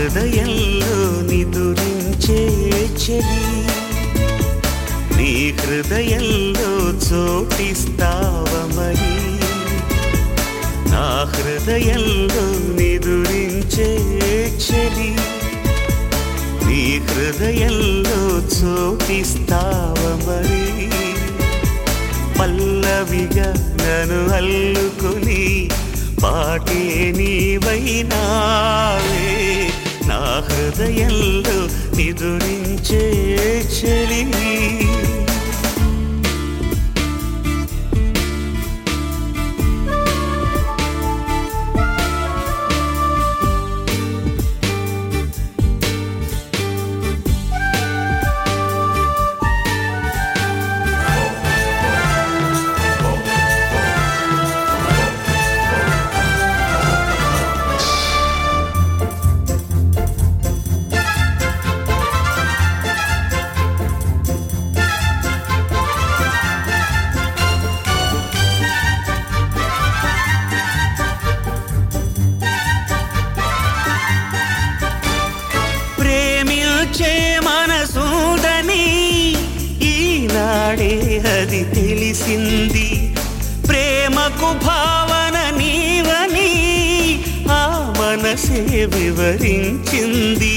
హృదయంలో నిదురించే చెలి నీ హృదయంలో చోటిస్తావ మరి నా హృదయంలో నిదురించే చెలి నీ హృదయంలో చోటిస్తావ మరి పల్లవిగా నన్ను అల్లుకుని పాటే నీవైనావే నా హృదయంలో నిదురించే చెలి ప్రేమించే మనసుదని ఈనాడే అది తెలిసింది ప్రేమకు భావన నీవని ఆ మనసే వివరించింది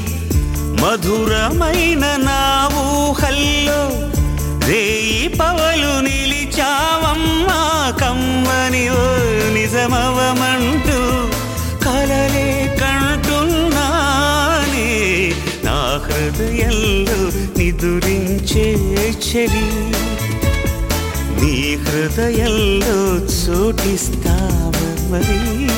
మధురమైన నా ఊహల్లో రేయి పవలు నిలిచావమ్మా కమ్మని ఓ నిజమవమంటూ కలలే కంటున్నానే నా హృదయంలో నిదురించే చెలి నీ హృదయంలో చోటిస్తావ మరి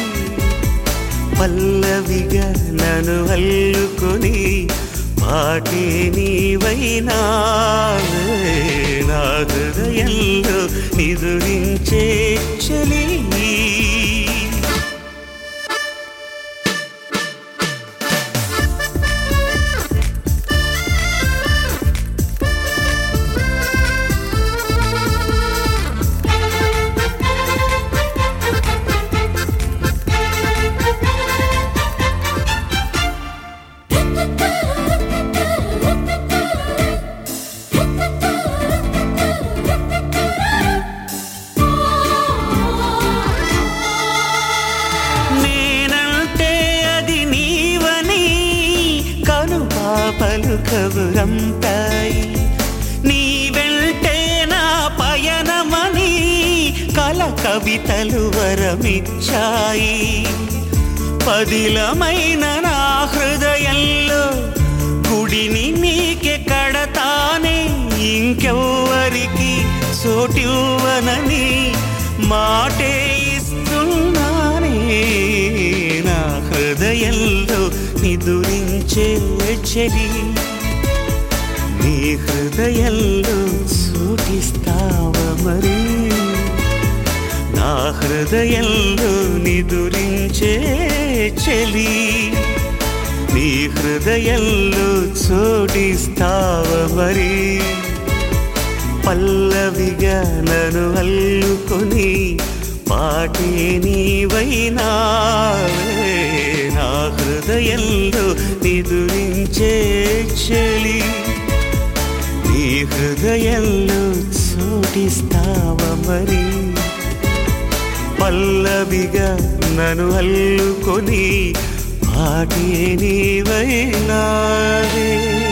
పల్లవిగా నన్ను అల్లుకొని పాటే నీవైనా నా హృదయంలో నిదురించే చలి నేనంటే అది నీవని కను పాపలు కబురంతాయి నీ వెంటే నా పయనమని కల కవితలు వరమిచ్చాయి పదిలమైన నా హృదయంలో గుడిని నీకే కడతానే ఇంకెవ్వరికి చోటివ్వనని మాటే ఇస్తున్నానే నా హృదయంలో నిదురించే చెరి నీ హృదయంలో సూటిస్తావ మరి నా హృదయంలో నిదురించే చెలి నీ హృదయంలో చోటిస్తావ మరి పల్లవిగా నన్ను అల్లుకొని పాటే నీవైనా నా హృదయంలో నిదురించే చెలి నీ హృదయంలో చోటిస్తావ మరి పల్లవిగా నన్ను అల్లుకొని పాటే నీవైనావే